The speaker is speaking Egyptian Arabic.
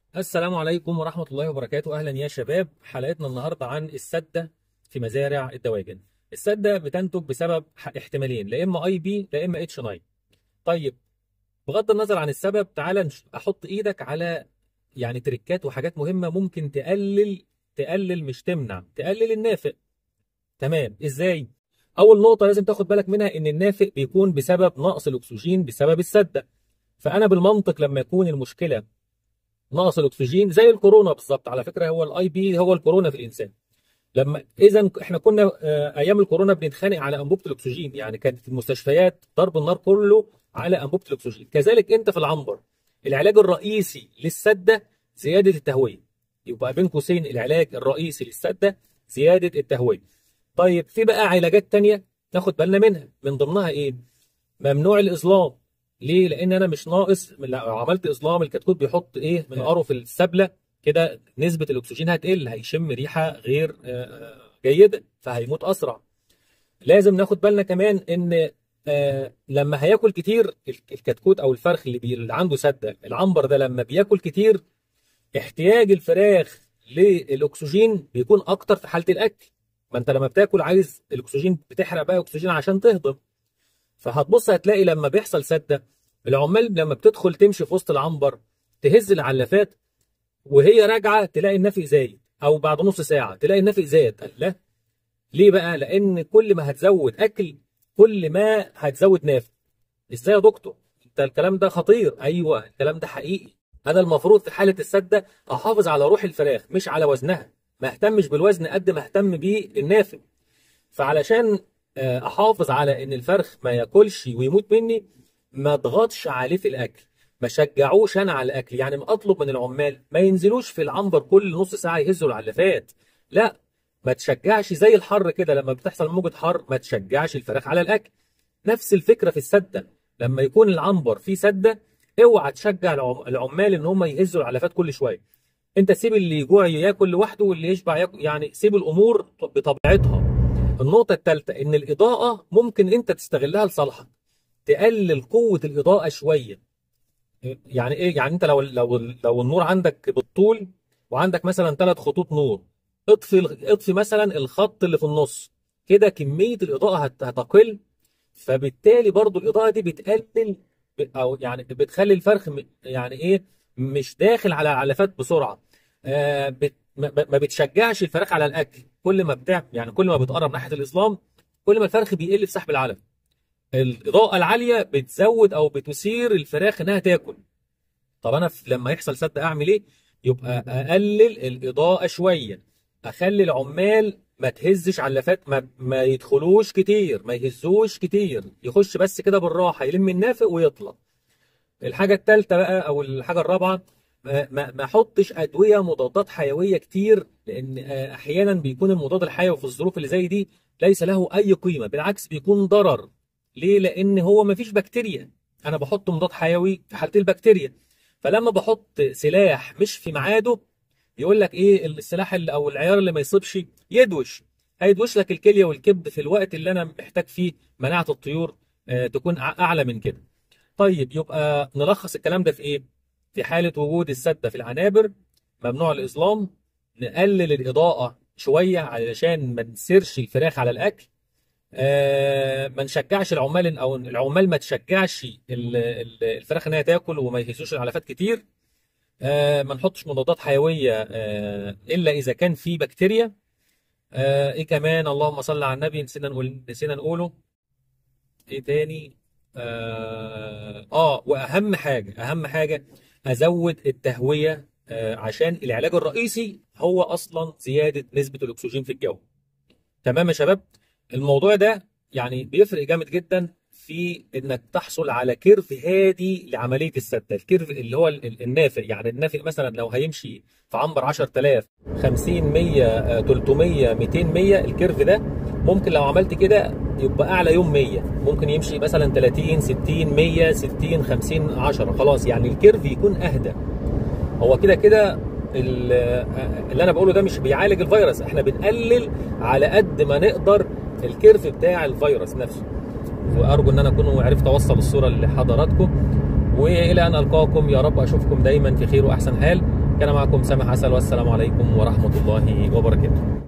السلام عليكم ورحمة الله وبركاته أهلا يا شباب حلقتنا النهاردة عن السدة في مزارع الدواجن السدة بتنتج بسبب ح- احتمالين لا إما اي بي لا إما اتش 9 طيب بغض النظر عن السبب تعال نش- أحط إيدك على يعني تريكات وحاجات مهمة ممكن تقلل تقلل مش تمنع تقلل النافق تمام إزاي؟ أول نقطة لازم تاخد بالك منها إن النافق بيكون بسبب نقص الأكسجين بسبب السدة فأنا بالمنطق لما يكون المشكلة نقص الاكسجين زي الكورونا بالظبط على فكره هو الاي بي هو الكورونا في الانسان لما اذا احنا كنا آه، ايام الكورونا بنتخانق على انبوبه الاكسجين يعني كانت المستشفيات ضرب النار كله على انبوبه الاكسجين كذلك انت في العنبر العلاج الرئيسي للسده زياده التهويه يبقى بين قوسين العلاج الرئيسي للسده زياده التهويه طيب في بقى علاجات تانية ناخد بالنا منها من ضمنها ايه ممنوع الاظلام ليه لان انا مش ناقص لو عملت اظلام الكتكوت بيحط ايه منقاره في السبله كده نسبه الاكسجين هتقل هيشم ريحه غير آه، جيده فهيموت اسرع لازم ناخد بالنا كمان ان آه، لما هياكل كتير الكتكوت او الفرخ اللي, بي... اللي عنده سده العنبر ده لما بياكل كتير احتياج الفراخ للاكسجين بيكون اكتر في حاله الاكل ما انت لما بتاكل عايز الاكسجين بتحرق بقى اكسجين عشان تهضم فهتبص هتلاقي لما بيحصل سده العمال لما بتدخل تمشي في وسط العنبر تهز العلافات وهي راجعه تلاقي النفق زايد او بعد نص ساعه تلاقي النفق زاد قال لا ليه بقى لان كل ما هتزود اكل كل ما هتزود نافق ازاي يا دكتور انت الكلام ده خطير ايوه الكلام ده حقيقي انا المفروض في حاله السده احافظ على روح الفراخ مش على وزنها ما اهتمش بالوزن قد ما اهتم بالنافق فعلشان آه، احافظ على ان الفرخ ما ياكلش ويموت مني ما اضغطش عليه في الاكل ما شجعوش انا على الاكل يعني ما اطلب من العمال ما ينزلوش في العنبر كل نص ساعه يهزوا العلافات لا ما تشجعش زي الحر كده لما بتحصل موجة حر ما تشجعش الفراخ على الاكل نفس الفكره في السده لما يكون العنبر فيه سده اوعى تشجع العم- العمال ان هم يهزوا العلافات كل شويه انت سيب اللي يجوع ياكل لوحده واللي يشبع ياكل يعني سيب الامور بطبيعتها النقطه الثالثه ان الاضاءه ممكن انت تستغلها لصالحك تقلل قوه الاضاءه شويه يعني ايه يعني انت لو لو لو النور عندك بالطول وعندك مثلا ثلاث خطوط نور اطفي اطفي مثلا الخط اللي في النص كده كميه الاضاءه هت- هتقل فبالتالي برضو الاضاءه دي بتقلل او يعني بتخلي الفرخ م- يعني ايه مش داخل على علافات بسرعه آه بت ما ما بتشجعش الفراخ على الاكل كل ما بتاع يعني كل ما بتقرب ناحيه الاسلام كل ما الفرخ بيقل في سحب العلف الاضاءه العاليه بتزود او بتثير الفراخ انها تاكل طب انا في- لما يحصل سد اعمل ايه يبقى اقلل الاضاءه شويه اخلي العمال ما تهزش علافات ما, ما يدخلوش كتير ما يهزوش كتير يخش بس كده بالراحه يلم النافق ويطلع الحاجه الثالثه بقى او الحاجه الرابعه ما ما ما احطش ادويه مضادات حيويه كتير لان آه، احيانا بيكون المضاد الحيوي في الظروف اللي زي دي ليس له اي قيمه بالعكس بيكون ضرر ليه لان هو ما فيش بكتيريا انا بحط مضاد حيوي في حاله البكتيريا فلما بحط سلاح مش في ميعاده يقول لك ايه السلاح اللي او العيار اللي ما يصيبش يدوش هيدوش لك الكليه والكبد في الوقت اللي انا محتاج فيه مناعه الطيور آه، تكون أع- اعلى من كده طيب يبقى نلخص الكلام ده في ايه في حاله وجود السده في العنابر ممنوع الاظلام نقلل الاضاءه شويه علشان ما نسيرش الفراخ على الاكل آه، ما نشجعش العمال او العمال ما تشجعش ال- ال- الفراخ انها تاكل وما يهزوش العلافات كتير آه، ما نحطش مضادات حيويه آه، الا اذا كان في بكتيريا آه، ايه كمان اللهم صل على النبي نسينا نقول نسينا نقوله ايه تاني اه, آه واهم حاجه اهم حاجه ازود التهويه آه عشان العلاج الرئيسي هو اصلا زياده نسبه الاكسجين في الجو تمام يا شباب الموضوع ده يعني بيفرق جامد جدا في انك تحصل على كيرف هادي لعمليه السده الكيرف اللي هو ال- ال- النافق يعني النافق مثلا لو هيمشي في عنبر 10000 50 100 آه، 300 200 100 الكيرف ده ممكن لو عملت كده يبقى اعلى يوم 100 ممكن يمشي مثلا 30 60 100 60 50 10 خلاص يعني الكيرف يكون اهدى هو كده كده ال- اللي انا بقوله ده مش بيعالج الفيروس احنا بنقلل على قد ما نقدر الكيرف بتاع الفيروس نفسه وارجو ان انا اكون عرفت اوصل الصوره لحضراتكم والى ان القاكم يا رب اشوفكم دايما في خير واحسن حال كان معكم سامح عسل والسلام عليكم ورحمه الله وبركاته